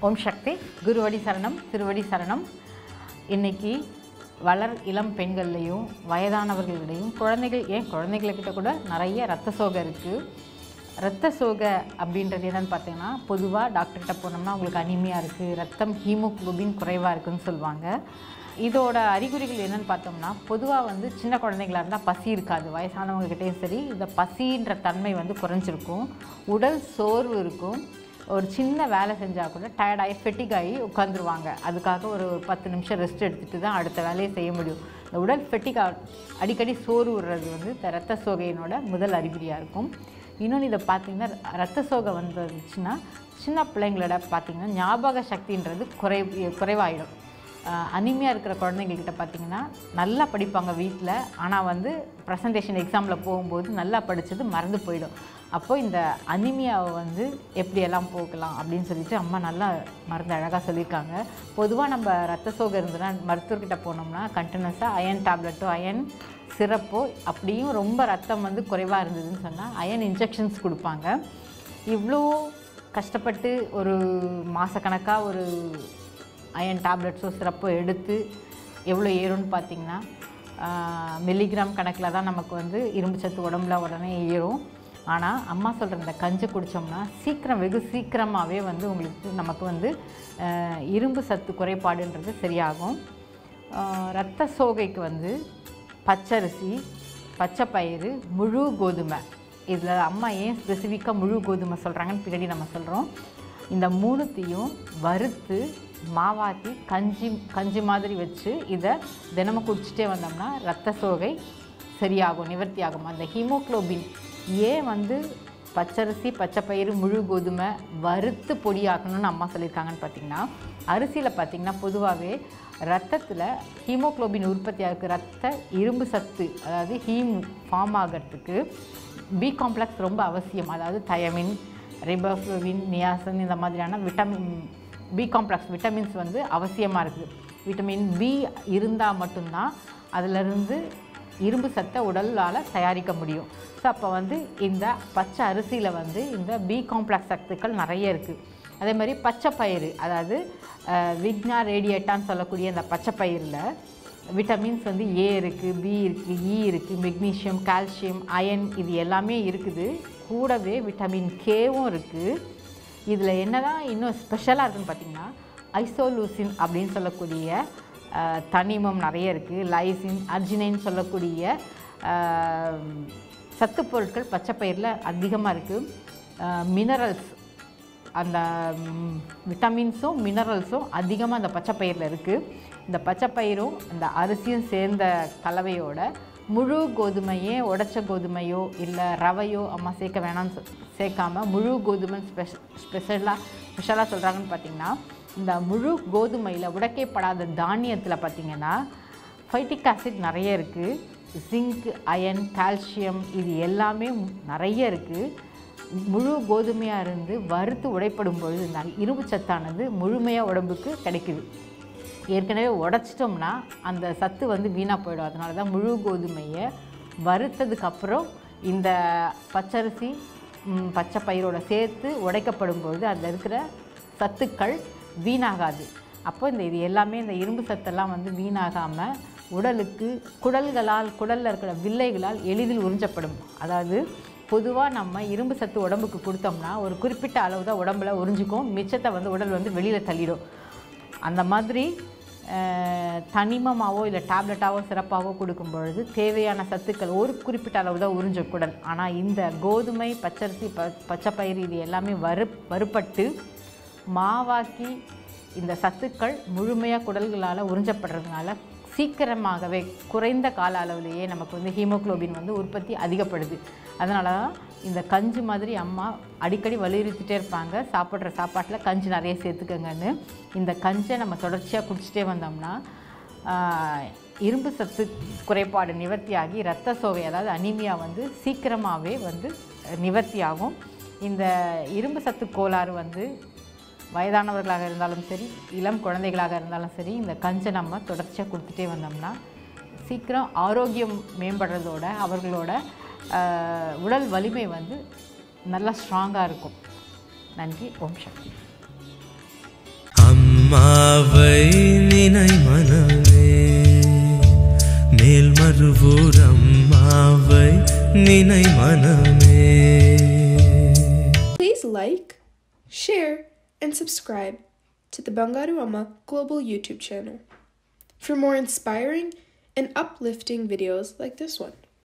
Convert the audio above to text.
ஓம் சக்தி குருவடி சரணம் திருவடி சரணம் இன்னைக்கு வளர் இளம் பெண்கள்லையும் வயதானவர்களிடையும் குழந்தைகள் ஏன் குழந்தைகள்கிட்ட கூட நிறைய ரத்த சோகை இருக்குது ரத்த சோகை அப்படின்றது என்னன்னு பார்த்தீங்கன்னா பொதுவாக டாக்டர்கிட்ட போனோம்னா உங்களுக்கு அனிமியாக இருக்குது ரத்தம் ஹீமோகுளோபின் குறைவாக இருக்குன்னு சொல்லுவாங்க இதோட அறிகுறிகள் என்னன்னு பார்த்தோம்னா பொதுவாக வந்து சின்ன குழந்தைங்களா இருந்தால் பசி இருக்காது வயசானவங்ககிட்டயும் சரி இந்த பசின்ற தன்மை வந்து குறைஞ்சிருக்கும் உடல் சோர்வு இருக்கும் ஒரு சின்ன வேலை செஞ்சால் கூட டயர்டாகி ஃபெட்டிக் ஆகி உட்காந்துருவாங்க அதுக்காக ஒரு பத்து நிமிஷம் ரெஸ்ட் எடுத்துகிட்டு தான் அடுத்த வேலையை செய்ய முடியும் இந்த உடல் ஃபெட்டிக் அடிக்கடி சோறு விடுறது வந்து இந்த ரத்த சோகையினோட முதல் அறிகுறியாக இருக்கும் இன்னொன்று இதை பார்த்தீங்கன்னா ரத்த சோகை வந்துச்சுன்னா சின்ன பிள்ளைங்களோட பார்த்தீங்கன்னா ஞாபக சக்தின்றது குறை குறைவாயிடும் அனிமையாக இருக்கிற குழந்தைங்கக்கிட்ட பார்த்தீங்கன்னா நல்லா படிப்பாங்க வீட்டில் ஆனால் வந்து ப்ரெசன்டேஷன் எக்ஸாமில் போகும்போது நல்லா படித்தது மறந்து போயிடும் அப்போ இந்த அனிமியாவை வந்து எப்படியெல்லாம் போக்கலாம் அப்படின்னு சொல்லிட்டு அம்மா நல்லா மருந்து அழகாக சொல்லியிருக்காங்க பொதுவாக நம்ம ரத்த சோகை இருந்ததுன்னா மருத்துவர்கிட்ட போனோம்னா கண்டினியூஸாக அயன் டேப்லெட்டோ அயன் சிறப்போ அப்படியும் ரொம்ப ரத்தம் வந்து குறைவாக இருந்ததுன்னு சொன்னால் அயன் இன்ஜெக்ஷன்ஸ் கொடுப்பாங்க இவ்வளோ கஷ்டப்பட்டு ஒரு மாதக்கணக்காக ஒரு அயன் டேப்லெட்ஸோ சிறப்போ எடுத்து எவ்வளோ ஏறும்னு பார்த்தீங்கன்னா மில்லிகிராம் கணக்கில் தான் நமக்கு வந்து இரும்பு சத்து உடம்புல உடனே ஏறும் ஆனால் அம்மா சொல்கிற இந்த கஞ்சி குடித்தோம்னா சீக்கிரம் வெகு சீக்கிரமாகவே வந்து உங்களுக்கு நமக்கு வந்து ஆஹ், இரும்பு சத்து குறைபாடுன்றது சரியாகும் ஆஹ், இரத்த சோகைக்கு வந்து பச்சரிசி பச்சைப்பயிறு முழு கோதுமை இதில் அம்மா ஏன் ஸ்பெசிஃபிக்காக முழு கோதுமை சொல்கிறாங்கன்னு பின்னாடி நம்ம சொல்கிறோம் இந்த மூணுத்தையும் வறுத்து மாவாட்டி கஞ்சி கஞ்சி மாதிரி வச்சு இதை தினமும் குடிச்சிட்டே வந்தோம்னா ரத்த சோகை சரியாகும் நிவர்த்தி ஆகும் அந்த ஹீமோக்ளோபின் ஏன் வந்து பச்சரிசி பச்சைப்பயிறு முழு கோதுமை வறுத்து பொடியாக்கணும்னு அம்மா சொல்லியிருக்காங்கன்னு பார்த்தீங்கன்னா அரிசியில் பார்த்தீங்கன்னா பொதுவாகவே ரத்தத்தில் ஹீமோக்ளோபின் உற்பத்தி ஆகுது ரத்த இரும்பு சத்து அதாவது ஹீம் ஃபார்ம் ஆகிறதுக்கு பி காம்ப்ளெக்ஸ் ரொம்ப அவசியம் அதாவது தயமின் ரிபோஃப்ளோவின் நியாசன் இந்த மாதிரியான விட்டமின் பி காம்ப்ளெக்ஸ் விட்டமின்ஸ் வந்து அவசியமாக இருக்குது விட்டமின் பி இருந்தால் மட்டும்தான் அதிலிருந்து இரும்பு சத்தை உடலால் தயாரிக்க முடியும் ஸோ அப்போ வந்து இந்த பச்சை அரிசியில் வந்து இந்த பி காம்ப்ளெக்ஸ் சத்துக்கள் நிறைய இருக்குது அதே மாதிரி பச்சை பயிறு அதாவது அஹ், விக்னா ரேடியேட்டான்னு சொல்லக்கூடிய இந்த பச்சை பயிரில் விட்டமின்ஸ் வந்து ஏ இருக்குது பி இருக்குது இ இருக்குது மெக்னீஷியம் கால்சியம் அயன் இது எல்லாமே இருக்குது கூடவே விட்டமின் கேவும் இருக்குது இதில் என்னதான் இன்னும் ஸ்பெஷலாக இருக்குன்னு பார்த்தீங்கன்னா ஐசோலூசின் அப்படின்னு சொல்லக்கூடிய அஹ், தனிமம் நிறைய இருக்குது லைசின் அர்ஜினைன் சொல்லக்கூடிய அஹ், சத்துப் பொருட்கள் பச்சை பயிரில் அதிகமாக இருக்குது மினரல்ஸ் அந்த ம், விட்டமின்ஸும் மினரல்ஸும் அதிகமாக அந்த பச்சைப்பயிரில் இருக்குது இந்த பச்சைப்பயிரும் இந்த அரிசியும் சேர்ந்த கலவையோட முழு கோதுமையே உடைச்ச கோதுமையோ இல்லை ரவையோ அம்மா சேர்க்க வேணாம்னு சொ- சேர்க்காம முழு கோதுமை ஸ்பெஷ ஸ்பெஷலாக ஸ்பெஷலாக சொல்கிறாங்கன்னு பார்த்தீங்கன்னா இந்த முழு கோதுமையில் உடைக்கப்படாத தானியத்தில் பார்த்தீங்கன்னா ஃபைட்டிக் ஆசிட் நிறைய இருக்குது ஜிங்க் அயன் கால்சியம் இது எல்லாமே நிறைய இருக்குது முழு கோதுமையாக இருந்து வறுத்து உடைப்படும் பொழுது இந்த இரும்பு சத்தானது முழுமையாக உடம்புக்கு கிடைக்குது ஏற்கனவே உடைச்சிட்டோம்னா அந்த சத்து வந்து வீணாக போயிடும் அதனால தான் முழு கோதுமையை வறுத்ததுக்கப்புறம் இந்த பச்சரிசி ம், பச்சை பயிரோட சேர்த்து உடைக்கப்படும் பொழுது அதில் இருக்கிற சத்துக்கள் வீணாகாது அப்போ இந்த இது எல்லாமே இந்த இரும்பு சத்தெல்லாம் வந்து வீணாகாமல் உடலுக்கு குடல்களால் குடலில் இருக்கிற வில்லைகளால் எளிதில் உறிஞ்சப்படும் அதாவது பொதுவாக நம்ம இரும்பு சத்து உடம்புக்கு கொடுத்தோம்னா ஒரு குறிப்பிட்ட அளவு தான் உடம்புல உறிஞ்சிக்கும் மிச்சத்தை வந்து உடல் வந்து வெளியில் தள்ளிடும் அந்த மாதிரி அஹ், தனிமமாவோ இல்லை டேப்லெட்டாவோ சிறப்பாகவோ கொடுக்கும் பொழுது தேவையான சத்துக்கள் ஒரு குறிப்பிட்ட அளவு தான் உறிஞ்ச குடல் ஆனால் இந்த கோதுமை பச்சரிசி ப பச்சைப்பயிறு இது எல்லாமே வறு வறுப்பட்டு மாவாக்கி இந்த சத்துக்கள் முழுமையாக குடல்களால் உறிஞ்சப்படுறதுனால சீக்கிரமாகவே குறைந்த கால அளவிலேயே நமக்கு வந்து ஹீமோகுளோபின் வந்து உற்பத்தி அதிகப்படுது அதனால தான் இந்த கஞ்சி மாதிரி அம்மா அடிக்கடி வலியுறுத்திட்டே இருப்பாங்க சாப்பிட்ற சாப்பாட்டில் கஞ்சி நிறைய சேர்த்துக்கங்கன்னு இந்த கஞ்சை நம்ம தொடர்ச்சியாக குடிச்சிட்டே வந்தோம்னா ஆஹ், இரும்பு சத்து குறைபாடு நிவர்த்தியாகி இரத்த சோகை அதாவது அனீமியா வந்து சீக்கிரமாகவே வந்து நிவர்த்தி ஆகும் இந்த இரும்பு சத்து கோளாறு வந்து வயதானவர்களாக இருந்தாலும் சரி இளம் குழந்தைகளாக இருந்தாலும் சரி இந்த கஞ்சை நம்ம தொடர்ச்சியாக கொடுத்துட்டே வந்தோம்னா சீக்கிரம் ஆரோக்கியம் மேம்படுறதோட அவர்களோட ஆஹ், உடல் வலிமை வந்து நல்லா ஸ்ட்ராங்காக இருக்கும் நன்றி ஓம் சக்தி அம்மாவை நினை மனமே மேல்மருவூர் அம்மாவை நினை மனமே Please like, share, and subscribe to the Bangaru Amma Global YouTube channel for more inspiring and uplifting videos like this one.